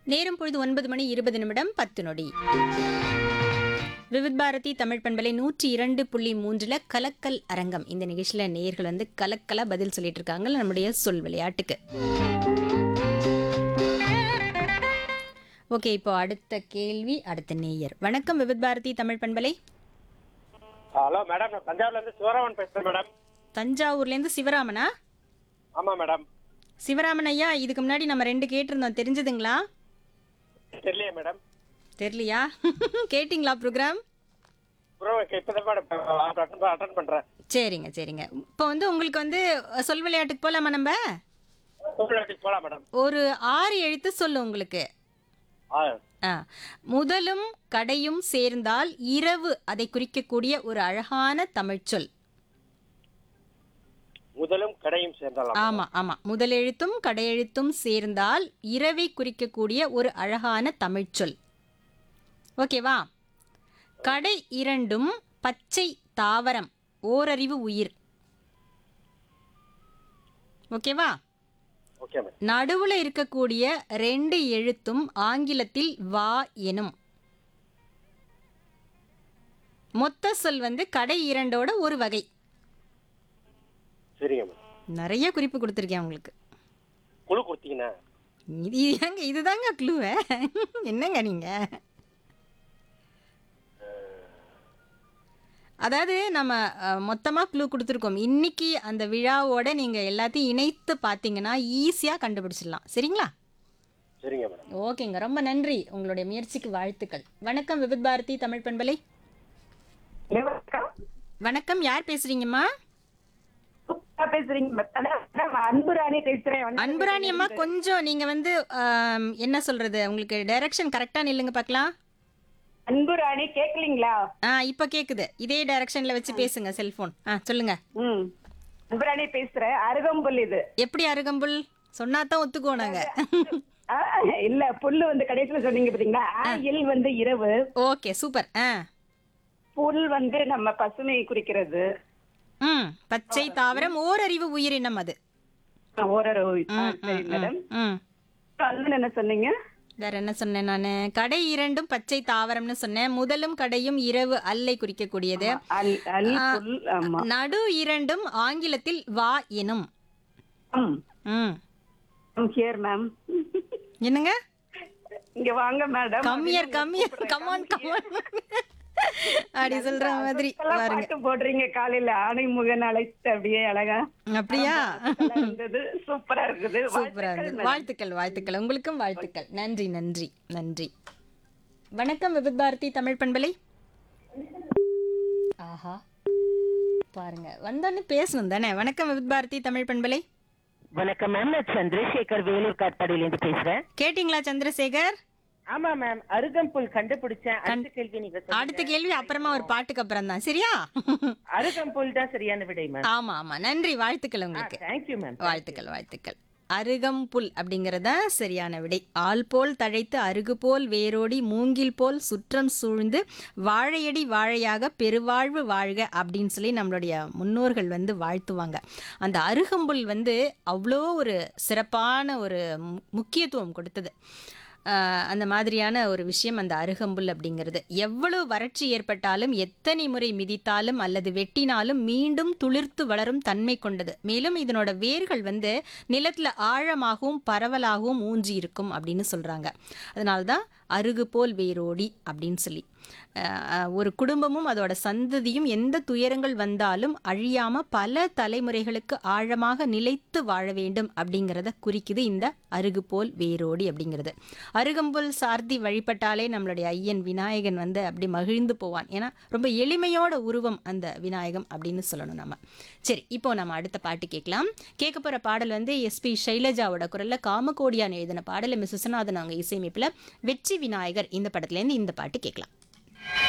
நேரம் பொழுது ஒன்பது மணி இருபது நிமிடம் பத்து நொடி விவித் பாரதி தமிழ் பண்பலை நூற்றி இரண்டு புள்ளி மூன்றுல கலக்கல் அரங்கம் இந்த நிகழ்ச்சியில நேயர்கள் வந்து கலக்கலா பதில் சொல்லிட்டு இருக்காங்க நம்முடைய சொல் விளையாட்டுக்கு ஓகே இப்போ அடுத்த கேள்வி அடுத்த நேயர் வணக்கம் விவித் பாரதி தமிழ் பண்பலை ஹலோ மேடம் நான் தஞ்சாவூர்ல இருந்து சிவராமன் பேசுறேன் மேடம் தஞ்சாவூர்லேருந்து சிவராமனா ஆமா மேடம் சிவராமன் ஐயா இதுக்கு முன்னாடி நம்ம ரெண்டு கேட்டிருந்தோம் தெரிஞ்சதுங்களா தெரியலையே மேடம் தெரியலையா கேட்டிங்களா ப்ரோக்ராம் ப்ரோ இப்பதான் மேடம் அட்டன் பண்றேன் சரிங்க சரிங்க இப்போ வந்து உங்களுக்கு வந்து அஹ், சொல் விளையாட்டுக்கு போகலாமா நம்ம சூழ்நிலைக்கு போலாம் மேடம் ஒரு ஆறு எழுத்து சொல்லு உங்களுக்கு ஆ ஆ முதலும் கடையும் சேர்ந்தால் இரவு அதை குறிக்கக்கூடிய ஒரு அழகான தமிழ்ச்சொல் முதலும் கடையும் சேர்ந்தலாம் ஆமா ஆமா முதலெழுத்தும் கடையெழுத்தும் சேர்ந்தால் இரவை குறிக்கக்கூடிய ஒரு அழகான தமிழ்ச்சொல் ஓகேவா கடை இரண்டும் பச்சை தாவரம் ஓரறிவு உயிர் ஓகேவா ஓகே மேடம் நடுவுல இருக்கக்கூடிய ரெண்டு எழுத்தும் ஆங்கிலத்தில் வா எனும் மொத்த சொல் வந்து கடை இரண்டோட ஒரு வகை சரிங்க மேடம் நிறைய குறிப்பு கொடுத்துருக்கேன் உங்களுக்கு குழு கொடுத்தீங்கன்னா இது ஏங்க இதுதாங்க க்ளூவே என்னங்க நீங்க அதாவது நம்ம அஹ், மொத்தமா க்ளூ கொடுத்துருக்கோம் இன்னைக்கு அந்த விழாவோட நீங்க எல்லாத்தையும் இணைத்து பார்த்தீங்கன்னா ஈஸியா கண்டுபிடிச்சிடலாம் சரிங்களா சரிங்க மேடம் ஓகேங்க ரொம்ப நன்றி உங்களுடைய முயற்சிக்கு வாழ்த்துக்கள் வணக்கம் விபித் பாரதி தமிழ் பண்பலை வணக்கம் யார் பேசுறீங்கம்மா சூப்பரா பேசுறீங்க மேடம் அன்புராணி பேசுறேன் அன்புராணி அம்மா கொஞ்சம் நீங்க வந்து ஆம், என்ன சொல்றது உங்களுக்கு டைரக்ஷன் கரெக்டா நில்லுங்க பார்க்கலாம் அன்புராணி கேக்கலீங்களா ஆ இப்போ கேக்குது இதே டைரக்ஷன்ல வச்சு பேசுங்க செல்போன் ஆ சொல்லுங்க ம் அன்புராணி பேசுறேன் அருகம்புல் இது எப்படி அருகம்புல் சொன்னா தான் ஒத்துக்குவோம் நாங்க ஆ, இல்ல புல்லு வந்து கடைசியில சொன்னீங்க பாத்தீங்களா ஆயில் வந்து இரவு ஓகே சூப்பர் ஆ புல் வந்து நம்ம பசுமை குறிக்கிறது ம் பச்சை தாவரம் ஓரறிவு உயிரினம் அது ஆ, ஓரொரு ஆ, ம், சரி ம், மேடம் ம் அண்ணன் என்ன சொன்னீங்க வேற என்ன சொன்னேன் நான் கடை இரண்டும் பச்சை தாவரம்னு சொன்னேன் முதலும் கடையும் இரவு அல்லை குறிக்கக்கூடியது அல் அல் ஆ, புல் ஆமா நடு இரண்டும் ஆங்கிலத்தில் வா எனும் ம் ம் ஹியர் மேம் என்னங்க இங்க வாங்க மேடம் கம்மியர் கம்மியர் கமான் கமான் அப்படி சொல்ற மாதிரி பாருங்க பாட்டு போடுறீங்க காலையில ஆணைமுகன் அழைத்து அப்படியே அழகா அப்படியா நல்லா இருந்தது சூப்பரா இருக்குது சூப்பரா இருந்தது வாழ்த்துக்கள் வாழ்த்துக்கள் உங்களுக்கும் வாழ்த்துக்கள் நன்றி நன்றி நன்றி வணக்கம் விபித் பாரதி தமிழ் பண்பலை ஆஹா பாருங்க வந்தோடனே பேசணும் தானே வணக்கம் விபித் பாரதி தமிழ் பண்பலை வணக்கம் மேம் நான் சந்திரசேகர் வேலூர் காட்பாடியிலேருந்து பேசுறேன் கேட்டிங்களா சந்திரசேகர் ஆமா மேம் அருகம்புல் கண்டுபிடிச்சேன் அடுத்த கேள்வி நீங்க சொல்லுங்க. அடுத்த கேள்வி அப்புறமா ஒரு பாட்டுக்கு அப்புறம் தான் சரியா அருகம்புல் தான் சரியான விடை மேம் ஆமா ஆமா நன்றி வாழ்த்துக்கள் உங்களுக்கு தேங்க்யூ மேம் வாழ்த்துக்கள் வாழ்த்துக்கள் அருகம்புல் அப்படிங்கறத சரியான விடை ஆள் போல் தழைத்து அருகு போல் வேரோடி மூங்கில் போல் சுற்றம் சூழ்ந்து வாழையடி வாழையாக பெருவாழ்வு வாழ்க அப்படின்னு சொல்லி நம்மளுடைய முன்னோர்கள் வந்து வாழ்த்துவாங்க அந்த அருகம்புல் வந்து அவ்வளோ ஒரு சிறப்பான ஒரு மு- முக்கியத்துவம் கொடுத்தது ஆஹ் அந்த மாதிரியான ஒரு விஷயம் அந்த அருகம்புல் அப்படிங்கிறது எவ்வளவு வறட்சி ஏற்பட்டாலும் எத்தனை முறை மிதித்தாலும் அல்லது வெட்டினாலும் மீண்டும் துளிர்த்து வளரும் தன்மை கொண்டது மேலும் இதனோட வேர்கள் வந்து நிலத்துல ஆழமாகவும் பரவலாகவும் ஊன்றி இருக்கும் அப்படின்னு சொல்றாங்க அதனால தான் அருகு போல் வேரோடி அப்படின்னு சொல்லி ஆஹ் ஒரு குடும்பமும் அதோட சந்ததியும் எந்த துயரங்கள் வந்தாலும் அழியாம பல தலைமுறைகளுக்கு ஆழமாக நிலைத்து வாழ வேண்டும் அப்படிங்கிறத குறிக்குது இந்த அருகு போல் வேரோடி அப்படிங்கிறது அருகம்புல் சார்த்தி வழிபட்டாலே நம்மளுடைய ஐயன் விநாயகன் வந்து அப்படி மகிழ்ந்து போவான் ஏன்னா ரொம்ப எளிமையோட உருவம் அந்த விநாயகம் அப்படின்னு சொல்லணும் நம்ம சரி இப்போ நம்ம அடுத்த பாட்டு கேட்கலாம் கேட்க போற பாடல் வந்து எஸ்பி சைலஜாவோட குரல்ல காமகோடியான் எழுதின பாடல் மிஸ் விஸ்வநாதன் அவங்க இசையமைப்புல வெற்றி விநாயகர் இந்த படத்துலேருந்து இந்த பாட்டு கேட்கலாம்